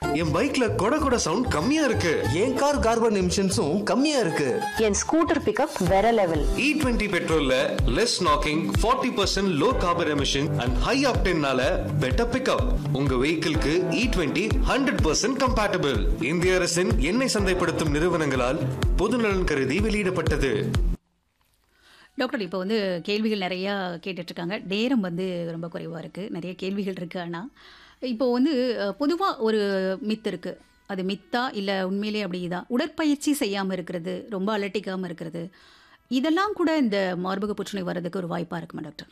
என் பைக்ல கொட கொட சவுண்ட் கம்மியா இருக்கு என் கார் கார்பன் எமிஷன்ஸும் கம்மியா இருக்கு என் ஸ்கூட்டர் பிக்கப் வேற லெவல் இ டுவெண்ட்டி பெட்ரோல்ல less knocking forty percent low carbon emission and high ஆப்டென்னால பெட்டர் பிக்கப் உங்க வெஹிக்கிள்க்கு E twenty hundred percent compatible இந்திய அரசின் எண்ணெய் சந்தைப்படுத்தும் நிறுவனங்களால் பொதுநலன் கருதி வெளியிடப்பட்டது டாக்டர் இப்போ வந்து கேள்விகள் நிறையா கேட்டுட்ருக்காங்க நேரம் வந்து ரொம்ப குறைவாக இருக்குது நிறைய கேள்விகள் இருக்குது ஆனால் இப்போ வந்து பொதுவாக ஒரு மித் இருக்குது அது மித்தா இல்லை உண்மையிலே அப்படிதான் உடற்பயிற்சி செய்யாமல் இருக்கிறது ரொம்ப அலட்டிக்காமல் இருக்கிறது இதெல்லாம் கூட இந்த மார்பக புற்றுநோய் வர்றதுக்கு ஒரு வாய்ப்பாக இருக்குமா டாக்டர்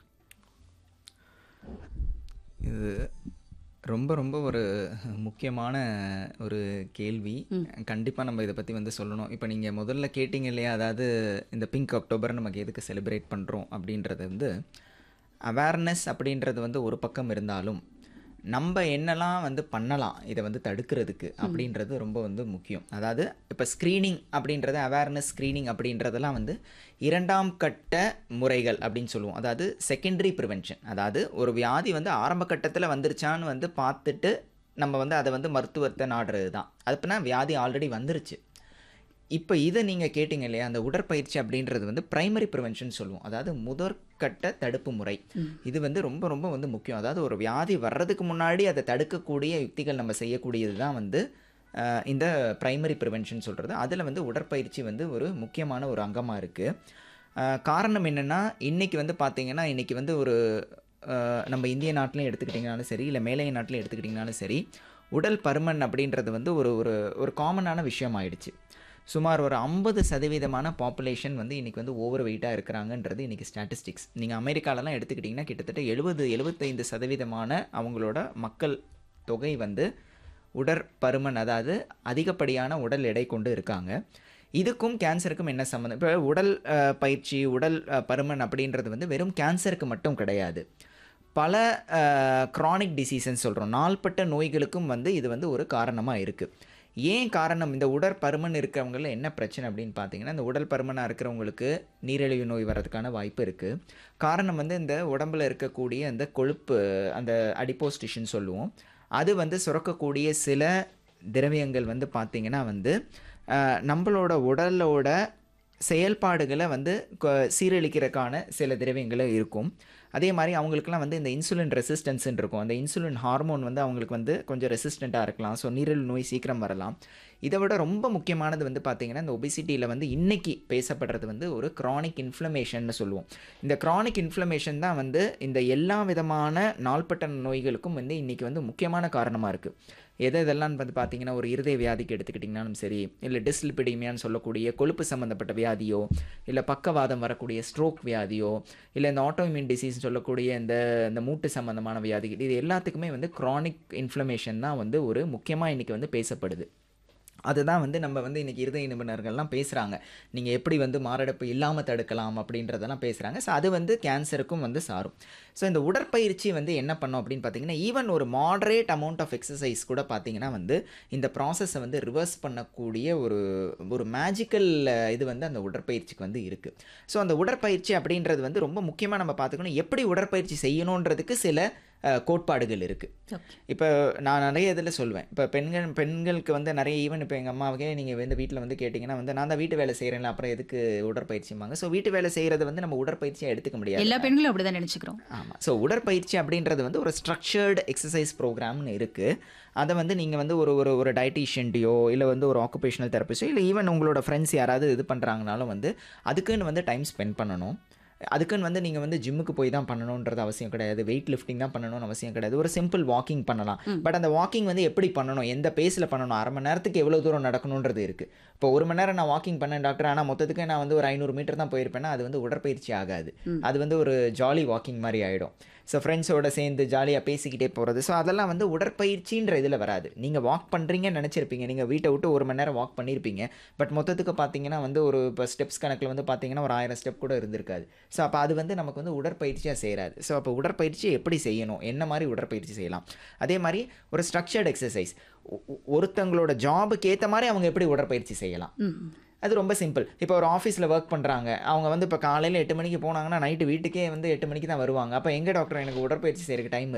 இது ரொம்ப ரொம்ப ஒரு முக்கியமான ஒரு கேள்வி கண்டிப்பாக நம்ம இதை பற்றி வந்து சொல்லணும் இப்போ நீங்கள் முதல்ல கேட்டிங்க இல்லையா அதாவது இந்த பிங்க் அக்டோபர் நமக்கு எதுக்கு செலிப்ரேட் பண்ணுறோம் அப்படின்றது வந்து அவேர்னஸ் அப்படின்றது வந்து ஒரு பக்கம் இருந்தாலும் நம்ம என்னெல்லாம் வந்து பண்ணலாம் இதை வந்து தடுக்கிறதுக்கு அப்படின்றது ரொம்ப வந்து முக்கியம் அதாவது இப்போ ஸ்க்ரீனிங் அப்படின்றது அவேர்னஸ் ஸ்க்ரீனிங் அப்படின்றதெல்லாம் வந்து இரண்டாம் கட்ட முறைகள் அப்படின்னு சொல்லுவோம் அதாவது செகண்டரி ப்ரிவென்ஷன் அதாவது ஒரு வியாதி வந்து ஆரம்ப கட்டத்தில் வந்துருச்சான்னு வந்து பார்த்துட்டு நம்ம வந்து அதை வந்து மருத்துவத்தை நாடுறது தான் அதுக்குன்னா வியாதி ஆல்ரெடி வந்துருச்சு இப்போ இதை நீங்கள் கேட்டிங்க இல்லையா அந்த உடற்பயிற்சி அப்படின்றது வந்து பிரைமரி ப்ரிவென்ஷன் சொல்லுவோம் அதாவது முதற்கட்ட தடுப்பு முறை இது வந்து ரொம்ப ரொம்ப வந்து முக்கியம் அதாவது ஒரு வியாதி வர்றதுக்கு முன்னாடி அதை தடுக்கக்கூடிய யுக்திகள் நம்ம செய்யக்கூடியது தான் வந்து அஹ், இந்த பிரைமரி ப்ரிவென்ஷன் சொல்கிறது அதில் வந்து உடற்பயிற்சி வந்து ஒரு முக்கியமான ஒரு அங்கமாக இருக்குது காரணம் என்னென்னா இன்றைக்கி வந்து பார்த்திங்கன்னா இன்றைக்கி வந்து ஒரு அஹ், நம்ம இந்திய நாட்டிலையும் எடுத்துக்கிட்டிங்கனாலும் சரி இல்லை மேலைய நாட்டிலையும் எடுத்துக்கிட்டிங்கனாலும் சரி உடல் பருமன் அப்படின்றது வந்து ஒரு ஒரு ஒரு காமனான விஷயம் ஆயிடுச்சு சுமார் ஒரு ஐம்பது சதவீதமான பாப்புலேஷன் வந்து இன்றைக்கி வந்து ஓவர் வெயிட்டாக இருக்கிறாங்கன்றது இன்றைக்கி ஸ்டாட்டிஸ்டிக்ஸ் நீங்கள் அமெரிக்காலலாம் எடுத்துக்கிட்டிங்கன்னா கிட்டத்தட்ட எழுபது எழுபத்தைந்து சதவீதமான அவங்களோட மக்கள் தொகை வந்து உடற்பருமன் அதாவது அதிகப்படியான உடல் எடை கொண்டு இருக்காங்க இதுக்கும் கேன்சருக்கும் என்ன சம்மந்தம் இப்போ உடல் அஹ், பயிற்சி உடல் அஹ், பருமன் அப்படின்றது வந்து வெறும் கேன்சருக்கு மட்டும் கிடையாது பல க்ரானிக் டிசீஸ்ன்னு சொல்கிறோம் நாள்பட்ட நோய்களுக்கும் வந்து இது வந்து ஒரு காரணமாக இருக்குது ஏன் காரணம் இந்த உடற்பருமன் இருக்கிறவங்கள என்ன பிரச்சனை அப்படின்னு பார்த்தீங்கன்னா இந்த உடல் பருமனாக இருக்கிறவங்களுக்கு நீரிழிவு நோய் வர்றதுக்கான வாய்ப்பு இருக்குது காரணம் வந்து இந்த உடம்புல இருக்கக்கூடிய அந்த கொழுப்பு அந்த அடிப்போஸ் டிஷ்யூன்னு சொல்லுவோம் அது வந்து சுரக்கக்கூடிய சில திரவியங்கள் வந்து பார்த்திங்கன்னா வந்து அஹ், நம்மளோட உடலோட செயல்பாடுகளை வந்து கொ- சீரழிக்கிறதுக்கான சில திரவியங்களும் இருக்கும் அதே மாதிரி அவங்களுக்குலாம் வந்து இந்த இன்சுலின் ரெசிஸ்டன்ஸ்ன்னு இருக்கும் அந்த இன்சுலின் ஹார்மோன் வந்து அவங்களுக்கு வந்து கொஞ்சம் ரெசிஸ்டண்ட்டாக இருக்கலாம் ஸோ நீரிழிவு நோய் சீக்கிரம் வரலாம் இதை விட ரொம்ப முக்கியமானது வந்து பார்த்திங்கன்னா இந்த ஒபிசிட்டியில் வந்து இன்னைக்கு பேசப்படுறது வந்து ஒரு க்ரானிக் இன்ஃப்ளமேஷன்னு சொல்லுவோம் இந்த க்ரானிக் இன்ஃப்ளமேஷன் தான் வந்து இந்த எல்லா விதமான நாள்பட்ட நோய்களுக்கும் வந்து இன்றைக்கி வந்து முக்கியமான காரணமாக இருக்குது எது இதெல்லாம் வந்து பார்த்தீங்கன்னா ஒரு இருதய வியாதிக்கு எடுத்துக்கிட்டிங்கனாலும் சரி இல்லை டிஸ்லிபிடிமியான்னு சொல்லக்கூடிய கொழுப்பு சம்மந்தப்பட்ட வியாதியோ இல்லை பக்கவாதம் வரக்கூடிய ஸ்ட்ரோக் வியாதியோ இல்லை இந்த ஆட்டோஇம்யூன் டிசீஸ் சொல்லக்கூடிய இந்த இந்த மூட்டு சம்மந்தமான வியாதிகள் இது எல்லாத்துக்குமே வந்து க்ரானிக் இன்ஃப்ளமேஷன் தான் வந்து ஒரு முக்கியமாக இன்றைக்கி வந்து பேசப்படுது அதுதான் வந்து நம்ம வந்து இன்றைக்கி இருதய நிபுணர்கள்லாம் பேசுகிறாங்க நீங்கள் எப்படி வந்து மாரடைப்பு இல்லாமல் தடுக்கலாம் அப்படின்றதெல்லாம் பேசுகிறாங்க ஸோ அது வந்து கேன்சருக்கும் வந்து சாரும் ஸோ இந்த உடற்பயிற்சி வந்து என்ன பண்ணோம் அப்படின்னு பார்த்தீங்கன்னா ஈவன் ஒரு மாடரேட் அமௌண்ட் ஆஃப் எக்ஸசைஸ் கூட பார்த்தீங்கன்னா வந்து இந்த ப்ராசஸை வந்து ரிவர்ஸ் பண்ணக்கூடிய ஒரு ஒரு மேஜிக்கல் இது வந்து அந்த உடற்பயிற்சிக்கு வந்து இருக்குது ஸோ அந்த உடற்பயிற்சி அப்படின்றது வந்து ரொம்ப முக்கியமாக நம்ம பார்த்துக்கணும் எப்படி உடற்பயிற்சி செய்யணுன்றதுக்கு சில அஹ், கோட்பாடுகள் இருக்குது ஓகே இப்போ நான் நிறைய இதில் சொல்லுவேன் இப்போ பெண்கள் பெண்களுக்கு வந்து நிறைய ஈவன் இப்போ எங்கள் அம்மாவுக்கே நீங்கள் வந்து வீட்டில் வந்து கேட்டிங்கன்னா வந்து நான் தான் வீட்டு வேலை செய்கிறேன்ல அப்புறம் எதுக்கு உடற்பயிற்சிம்பாங்க ஸோ வீட்டு வேலை செய்கிறது வந்து நம்ம உடற்பயிற்சியாக எடுத்துக்க முடியாது எல்லா பெண்களும் அப்படி தான் நினச்சிக்கிறோம் ஆமாம் ஸோ உடற்பயிற்சி அப்படின்றது வந்து ஒரு ஸ்ட்ரக்சர்டு எக்ஸசைஸ் ப்ரோக்ராம்னு இருக்குது அதை வந்து நீங்கள் வந்து ஒரு ஒரு ஒரு டயட்டீஷியன்ட்டையோ இல்லை வந்து ஒரு ஆக்குபேஷனல் தெரப்பிஸ்டோ இல்லை ஈவன் உங்களோட ஃப்ரெண்ட்ஸ் யாராவது இது பண்ணுறாங்கனாலும் வந்து அதுக்குன்னு வந்து டைம் ஸ்பெண்ட் பண்ணணும் அதுக்குன்னு வந்து நீங்கள் வந்து ஜிம்முக்கு போய் தான் பண்ணணுன்றது அவசியம் கிடையாது வெயிட் லிஃப்டிங் தான் பண்ணணும்னு அவசியம் கிடையாது ஒரு சிம்பிள் வாக்கிங் பண்ணலாம் பட் அந்த வாக்கிங் வந்து எப்படி பண்ணணும் எந்த பேஸில் பண்ணணும் அரை மணி நேரத்துக்கு எவ்வளோ தூரம் நடக்கணுன்றது இருக்குது இப்போ ஒரு மணி நேரம் நான் வாக்கிங் பண்ணேன் டாக்டர் ஆனால் மொத்தத்துக்கு நான் வந்து ஒரு ஐநூறு மீட்டர் தான் போயிருப்பேன்னா அது வந்து உடற்பயிற்சி ஆகாது அது வந்து ஒரு ஜாலி வாக்கிங் மாதிரி ஆகிடும் ஸோ ஃப்ரெண்ட்ஸோட சேர்ந்து ஜாலியாக பேசிக்கிட்டே போகிறது ஸோ அதெல்லாம் வந்து உடற்பயிற்சின்ற இதில் வராது நீங்கள் வாக் பண்ணுறீங்கன்னு நினச்சிருப்பீங்க நீங்கள் வீட்டை விட்டு ஒரு மணி நேரம் வாக் பண்ணியிருப்பீங்க பட் மொத்தத்துக்கு பார்த்தீங்கன்னா வந்து ஒரு இப்போ ஸ்டெப்ஸ் கணக்கில் வந்து பார்த்தீங்கன்னா ஒரு ஆயிரம் ஸ்டெப் கூட இருந்திருக்காது ஸோ அப்போ அது வந்து நமக்கு வந்து உடற்பயிற்சியாக சேராது ஸோ அப்போ உடற்பயிற்சி எப்படி செய்யணும் என்ன மாதிரி உடற்பயிற்சி செய்யலாம் அதே மாதிரி ஒரு ஸ்ட்ரக்சர்ட் எக்ஸசைஸ் ஒருத்தங்களோட ஜாபுக்கு ஏற்ற மாதிரி அவங்க எப்படி உடற்பயிற்சி செய்யலாம் ம் அது ரொம்ப சிம்பிள் இப்போ ஒரு ஆஃபீஸில் ஒர்க் பண்ணுறாங்க அவங்க வந்து இப்போ காலையில் எட்டு மணிக்கு போனாங்கன்னா நைட்டு வீட்டுக்கே வந்து எட்டு மணிக்கு தான் வருவாங்க அப்போ எங்கே டாக்டர் எனக்கு உடற்பயிற்சி செய்யறதுக்கு டைம்